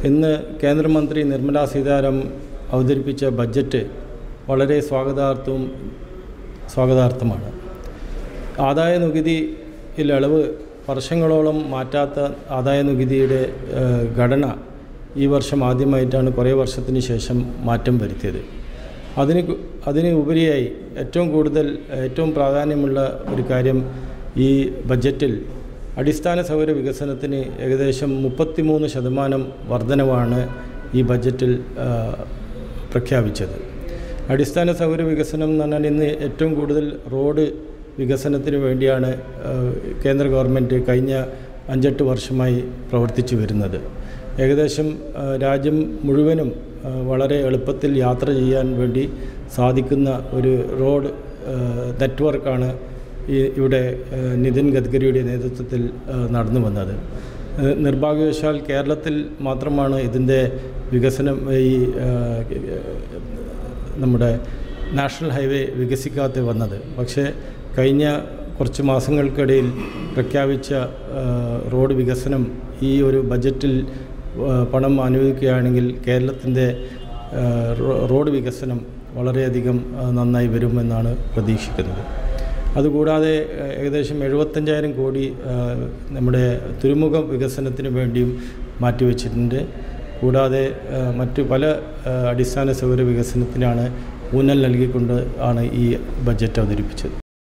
ഇന്ന് കേന്ദ്രമന്ത്രി നിർമ്മല സീതാരാമൻ അവതരിപ്പിച്ച ബഡ്ജറ്റ് വളരെ സ്വാഗതാർത്ഥവും സ്വാഗതാർത്ഥമാണ് ആദായ നികുതിയിൽ ഇളവ് വർഷങ്ങളോളം മാറ്റാത്ത ആദായ നികുതിയുടെ ഏഹ്, ഘടന ഈ വർഷം ആദ്യമായിട്ടാണ് കുറേ വർഷത്തിന് ശേഷം മാറ്റം വരുത്തിയത് അതിന് കു- അതിന് ഉപരിയായി ഏറ്റവും കൂടുതൽ ഏറ്റവും പ്രാധാന്യമുള്ള ഒരു കാര്യം ഈ ബഡ്ജറ്റിൽ അടിസ്ഥാന സൗകര്യ വികസനത്തിന് ഏകദേശം മുപ്പത്തിമൂന്ന് ശതമാനം വർധനവാണ് ഈ ബഡ്ജറ്റിൽ ആ, പ്രഖ്യാപിച്ചത് അടിസ്ഥാന സൗകര്യ വികസനം എന്ന് പറഞ്ഞാൽ ഇന്ന് ഏറ്റവും കൂടുതൽ റോഡ് വികസനത്തിന് വേണ്ടിയാണ് ആ, കേന്ദ്ര ഗവൺമെൻറ് കഴിഞ്ഞ അഞ്ചെട്ട് വർഷമായി പ്രവർത്തിച്ചു വരുന്നത് ഏകദേശം ആ, രാജ്യം മുഴുവനും ആ, വളരെ എളുപ്പത്തിൽ യാത്ര ചെയ്യാൻ വേണ്ടി സാധിക്കുന്ന ഒരു റോഡ് ആ, നെറ്റ്വർക്കാണ് ഈ ഇവിടെ ആ, നിതിൻ ഗഡ്കരിയുടെ നേതൃത്വത്തിൽ ആ, നടന്നു വന്നത് ആ, നിർഭാഗ്യവശാൽ കേരളത്തിൽ മാത്രമാണ് ഇതിൻ്റെ വികസനം ഈ ആ, നമ്മുടെ നാഷണൽ ഹൈവേ വികസിക്കാതെ വന്നത് പക്ഷേ കഴിഞ്ഞ കുറച്ച് മാസങ്ങൾക്കിടയിൽ പ്രഖ്യാപിച്ച ആ, റോഡ് വികസനം ഈ ഒരു ബജറ്റിൽ ആ, പണം അനുവദിക്കുകയാണെങ്കിൽ കേരളത്തിൻ്റെ ആ, റോ- റോഡ് വികസനം വളരെയധികം ആ, നന്നായി വരുമെന്നാണ് പ്രതീക്ഷിക്കുന്നത് അതുകൂടാതെ ആ, ഏകദേശം എഴുപത്തഞ്ചായിരം കോടി ആ, നമ്മുടെ തുറമുഖ വികസനത്തിന് വേണ്ടിയും മാറ്റിവെച്ചിട്ടുണ്ട് കൂടാതെ ആ, മറ്റു പല ആ, അടിസ്ഥാന സൗകര്യ വികസനത്തിനാണ് ഊന്നൽ നൽകിക്കൊണ്ട് ആണ് ഈ ബഡ്ജറ്റ് അവതരിപ്പിച്ചത്